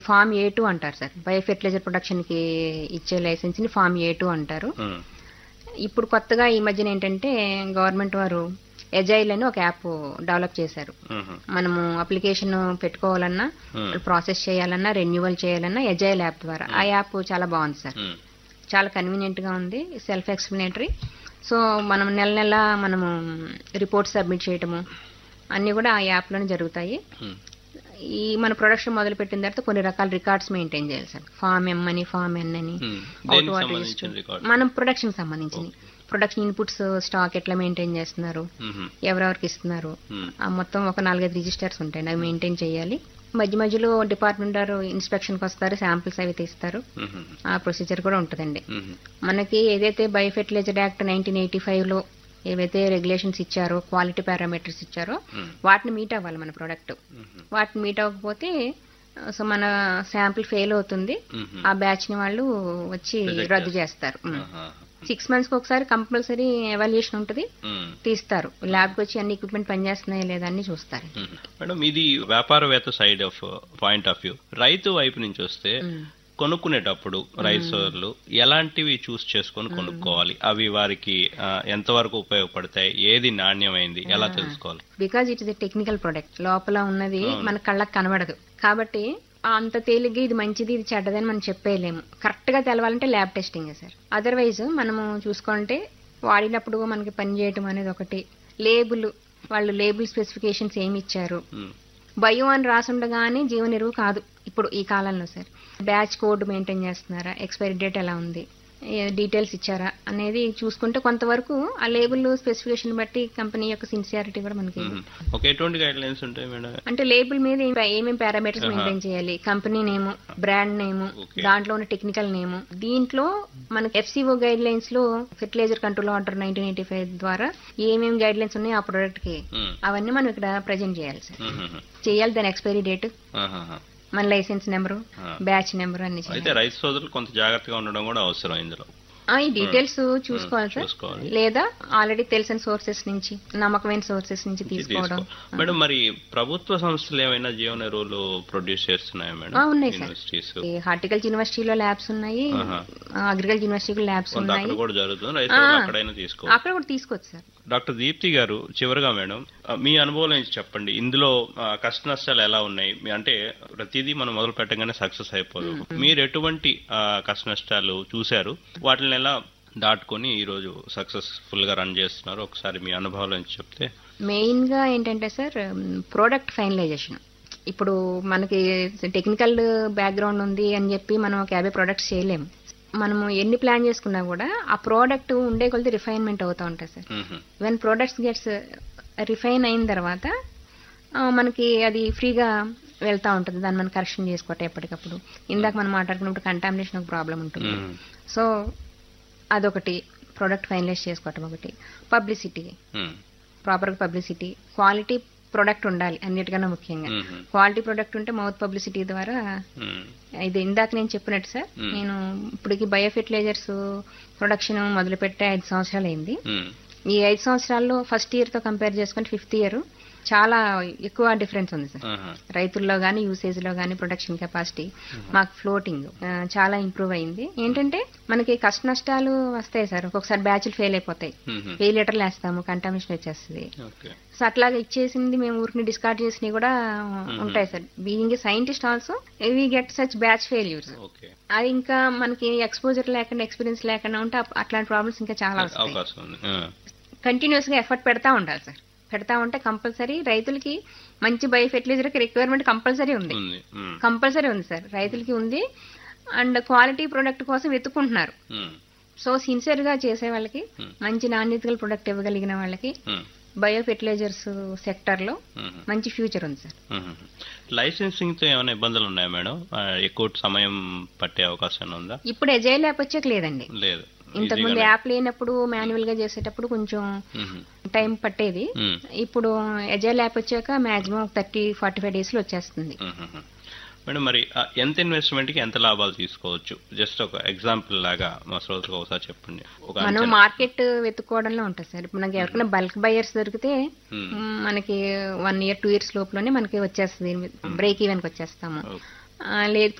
Form A two అంటారు sir bio fertilizer production కి ఇచ్చే లైసెన్స్ ని ఫామ్ ఏ టూ అంటారు ఉమ్, ఇప్పుడు కొత్తగా ఈ మధ్యన ఏంటంటే గవర్నమెంట్ వారు ఎజైల్ అని ఒక యాప్ డెవలప్ చేశారు ఉమ్, మనము అప్లికేషన్ పెట్టుకోవాలన్నా ఉమ్, ప్రాసెస్ చేయాలన్నా రెన్యువల్ చేయాలన్నా ఎజైల్ యాప్ ద్వారా ఆ యాప్ చాలా బాగుంది సార్ ఉమ్, చాలా కన్వీనియంట్ గా ఉంది సెల్ఫ్ ఎక్స్ప్లెనేటరీ సో మనం నెల నెల మనము రిపోర్ట్ సబ్మిట్ చేయటము అన్నీ కూడా ఆ యాప్లోనే జరుగుతాయి ఉమ్, ఈ మన ప్రొడక్షన్ మొదలు పెట్టిన తర్వాత కొన్ని రకాల రికార్డ్స్ మెయింటైన్ చేయాలి సార్ ఫామ్ ఎం అని ఫామ్ ఎన్ అని ఉమ్. అవుట్ దేనికి వాటర్ సంబంధించిన రికార్డ్ మనం ప్రొడక్షన్ సంబంధించి ప్రొడక్షన్ ఇన్పుట్స్ స్టాక్ ఎట్లా మెయింటైన్ చేస్తున్నారు ఉమ్, ఎవరెవరికి ఇస్తున్నారు ఉమ్, ఆ మొత్తం ఒక నాలుగైదు రిజిస్టర్స్ ఉంటాయి అవి మెయింటైన్ చేయాలి మధ్య మధ్యలో డిపార్ట్మెంట్ వారు ఇన్స్పెక్షన్కి వస్తారు శాంపిల్స్ అవి తీస్తారు ఉమ్, ఆ ప్రొసీజర్ కూడా ఉంటుందండి ఉమ్, మనకి ఏదైతే బయోఫెర్టిలైజర్ యాక్ట్ నైన్టీన్ ఎయిటీ ఫైవ్లో ఏవైతే రెగ్యులేషన్స్ ఇచ్చారో క్వాలిటీ పారామీటర్స్ ఇచ్చారో ఉమ్, వాటిని మీట్ అవ్వాలి మన ప్రోడక్ట్ ఉమ్, వాటిని మీట్ అవ్వకపోతే సో మన శాంపిల్ ఫెయిల్ అవుతుంది ఉమ్, ఆ బ్యాచ్ ని వాళ్ళు వచ్చి Reject రద్దు చేస్తారు ఆహా, సిక్స్ మంత్స్ కి ఒకసారి కంపల్సరీ ఎవాల్యుయేషన్ ఉంటుంది ఉమ్, తీస్తారు ల్యాబ్కి వచ్చి అన్ని ఎక్విప్మెంట్ పనిచేస్తున్నాయా లేదా అని చూస్తారు ఉమ్. మేడం ఇది వ్యాపారవేత్త side of point of view రైతు వైపు నుంచి వస్తే మ్మ్. కొనుక్కునేటప్పుడు రైతులు ఎలాంటివి చూస్ చేసుకొని కొనుక్కోవాలి అవి వారికి ఆ, ఎంతవరకు ఉపయోగపడతాయి ఏది నాణ్యమైంది ఎలా తెలుసుకోవాలి because it is a technical product లోపల ఉన్నది మన కళ్ళకి కనబడదు కాబట్టి అంత తేలిగ్గా ఇది మంచిది ఇది చెడ్డదని మనం చెప్పేయలేము కరెక్ట్ గా తెలవాలంటే ల్యాబ్ టెస్టింగ్ సార్ అదర్వైజ్ మనము చూసుకుంటే వాడినప్పుడు మనకి పని చేయటం అనేది ఒకటి లేబుల్ వాళ్ళు లేబుల్ స్పెసిఫికేషన్స్ ఏమి ఇచ్చారు మ్మ్. బయో అని రాసుండగానే జీవన ఎరువు కాదు ఇప్పుడు ఈ కాలంలో సార్ బ్యాచ్ కోడ్ మెయింటైన్ చేస్తున్నారా ఎక్స్పైరీ డేట్ ఎలా ఉంది డీటెయిల్స్ ఇచ్చారా అనేది చూసుకుంటే కొంతవరకు ఆ లేబుల్ స్పెసిఫికేషన్ బట్టి కంపెనీ యొక్క సిన్సియారిటీ కూడా మనకి మ్మ్. ఒక ఎటువంటి గైడ్ లైన్స్ ఉంటాయి మేడం అంటే లేబుల్ మీద ఏం- ఏమేం పారామీటర్స్ మెయింటైన్ చేయాలి company name brand name Okay. దాంట్లో ఉన్న టెక్నికల్ నేము దీంట్లో మనకి ఎఫ్సిఓ గైడ్ లైన్స్ లో fertilizer control order nineteen eighty five ద్వారా ఏమేమి గైడ్ లైన్స్ ఉన్నాయో ఆ ప్రొడక్ట్ కి మ్మ్. అవన్నీ అవన్నీ మనం ఇక్కడ ప్రజెంట్ చేయాలి సార్ మ్మ్. చేయాలి దాని ఎక్స్పైరీ డేట్ ఆహాహా. మన లైసెన్స్ నెంబరు ఆ. బ్యాచ్ నెంబర్ అన్ని చేయాలి అయితే రైతు సోదరులు కొంత జాగ్రత్తగా ఉండడం కూడా అవసరం ఇందులో ఆ, ఈ డీటెయిల్స్ చూసుకోవాలి సార్ చూసుకోవాలి లేదా ఆల్రెడీ తెలిసిన సోర్సెస్ నుంచి నమ్మకమైన సోర్సెస్ నుంచి ఇది తీసుకోవడం తీసుకో మేడం మరి ప్రభుత్వ సంస్థలు ఏమైనా జీవన ఎరువులు ప్రొడ్యూస్ చేస్తున్నాయా మేడం ఆ, ఉన్నాయి సార్. యూనివర్సిటీస్ ఈ హార్టికల్చర్ యూనివర్సిటీలో ల్యాబ్స్ ఉన్నాయి ఆహా. అగ్రికల్చర్ యూనివర్సిటీలో ల్యాబ్స్ కొంత ఉన్నాయి అక్కడ కూడా జరుగుతుంది రైతులు ఆ. అక్కడైనా తీసుకో అక్కడ కూడా తీసుకోవచ్చు సార్ డాక్టర్ దీప్తి గారు చివరిగా మేడం ఆ, మీ అనుభవం నుంచి చెప్పండి ఇందులో ఆ, కష్ట నష్టాలు ఎలా ఉన్నాయి మీ- అంటే ప్రతిదీ మనం మొదలు పెట్టగానే సక్సెస్ అయిపోదు మీరు ఎటువంటి ఆ, కష్ట నష్టాలు చూశారు వాటిని ఎలా దాటుకొని ఈ రోజు సక్సెస్ఫుల్ గా రన్ చేస్తున్నారు ఒకసారి మీ అనుభవాల నుంచి చెప్తే మెయిన్ గా ఏంటంటే సార్ ప్రోడక్ట్ ఫైనలైజేషన్ ఇప్పుడు మనకి టెక్నికల్ బ్యాక్గ్రౌండ్ ఉంది అని చెప్పి మనం ఒక యాభై ప్రొడక్ట్స్ చేయలేము మనము ఎన్ని ప్లాన్ చేసుకున్నా కూడా ఆ ప్రోడక్ట్ ఉండే కొద్ది రిఫైన్మెంట్ అవుతూ ఉంటుంది సార్ మ్మ్. వెన్ ప్రోడక్ట్స్ గెట్స్ రిఫైన్ అయిన తర్వాత ఆ, మనకి అది ఫ్రీగా వెళ్తూ ఉంటుంది దాన్ని మనం కరెక్షన్ చేసుకోవటం ఎప్పటికప్పుడు ఇందాక మనం మాట్లాడుకున్నప్పుడు కంటామినేషన్ ఒక ప్రాబ్లం ఉంటుంది మ్మ్. సో అదొకటి ప్రోడక్ట్ ఫైనలైజ్ చేసుకోవటం ఒకటి పబ్లిసిటీ మ్మ్. ప్రాపర్గా పబ్లిసిటీ క్వాలిటీ ప్రొడక్ట్ ఉండాలి అన్నిటికన్నా ముఖ్యంగా మ్మ్. క్వాలిటీ ప్రొడక్ట్ ఉంటే మౌత్ పబ్లిసిటీ ద్వారా మ్మ్. ఇది ఇందాక నేను చెప్పినట్టు సార్ మ్మ్. నేను ఇప్పటికి బయోఫెర్టిలైజర్స్ ప్రొడక్షన్ మొదలుపెట్టే ఐదు సంవత్సరాలు అయింది మ్మ్. ఈ ఐదు సంవత్సరాల్లో ఫస్ట్ ఇయర్ తో కంపేర్ చేసుకుంటే ఫిఫ్త్ ఇయర్ చాలా ఎక్కువ డిఫరెన్స్ ఉంది సార్ ఆహా. రైతుల్లో కానీ యూసేజ్ లో కానీ ప్రొడక్షన్ కెపాసిటీ మాకు ఫ్లోటింగ్ చాలా ఇంప్రూవ్ అయింది ఏంటంటే మనకి కష్ట నష్టాలు వస్తాయి సార్ ఒక్కొక్కసారి బ్యాచ్లు ఫెయిల్ అయిపోతాయి మ్మ్. వెయ్యి లీటర్లు వేస్తాము కంటామినేషన్ వచ్చేస్తుంది ఓకే సో అట్లాగా ఇచ్చేసింది మేము ఊరికి డిస్కార్డ్ చేసినవి కూడా ఉంటాయి sir being scientist also we get such batch failures okay అది ఇంకా మనకి ఎక్స్పోజర్ లేకుండా ఎక్స్పీరియన్స్ లేకుండా ఉంటే అప్- అట్లాంటి ప్రాబ్లమ్స్ ఇంకా చాలా వస్తాయి అవకాశం ఉంది ఆ. కంటిన్యూస్ గా ఎఫర్ట్ పెడతా ఉండాలి సార్ పెడతా ఉంటే కంపల్సరీ రైతులకి మంచి బయో ఫెర్టిలైజర్ రిక్వైర్మెంట్ కంపల్సరీ ఉంది ఉంది మ్మ్. కంపల్సరీ ఉంది సార్ రైతులకి ఉంది అండ్ క్వాలిటీ ప్రొడక్ట్ కోసం వెతుక్కుంటున్నారు మ్మ్. సో సిన్సియర్ గా చేసే వాళ్ళకి Hmm. మంచి నాణ్యత గల ప్రొడక్ట్ ఇవ్వగలిగిన వాళ్ళకి మ్మ్. బయో ఫెర్టిలైజర్స్ సెక్టర్ లో మ్మ్. మంచి ఫ్యూచర్ ఉంది సార్ మ్మ్. లైసెన్సింగ్ తో ఏమైనా ఇబ్బందులు ఉన్నాయా మేడం ఆ, ఎక్కువ సమయం పట్టే అవకాశం ఏమైనా ఉందా ఇప్పుడు ఎజైల్ యాప్ వచ్చాక లేదండి లేదు ఇంతకు ముందు ఈజీగానే- యాప్ లేనప్పుడు మాన్యువల్ గా చేసేటప్పుడు కొంచెం మ్మ్. టైం పట్టేది మ్మ్. ఇప్పుడు ఎజైల్ యాప్ వచ్చాక maximum thirty forty five days లో వచ్చేస్తుంది మ్మ్. మేడం మరి ఆ, ఎంత ఇన్వెస్ట్మెంట్ కి ఎంత లాభాలు తీసుకోవచ్చు జస్ట్ ఒక ఎగ్జాంపుల్ లాగా మా శ్రోతలకు ఒకసారి చెప్పండి ఒక మనం అంచనా. మార్కెట్ వెతుక్కోవడంలో ఉంటుంది సార్ ఇప్పుడు మనకి ఎవరికైనా బల్క్ బయర్స్ దొరికితే మ్మ్. మ్, మనకి వన్ ఇయర్ టూ ఇయర్స్ లోపలనే మనకి వచ్చేస్తుంది బ్రేక్ ఈవెన్ కి వచ్చేస్తాము ఓకే. ఆ, లేదు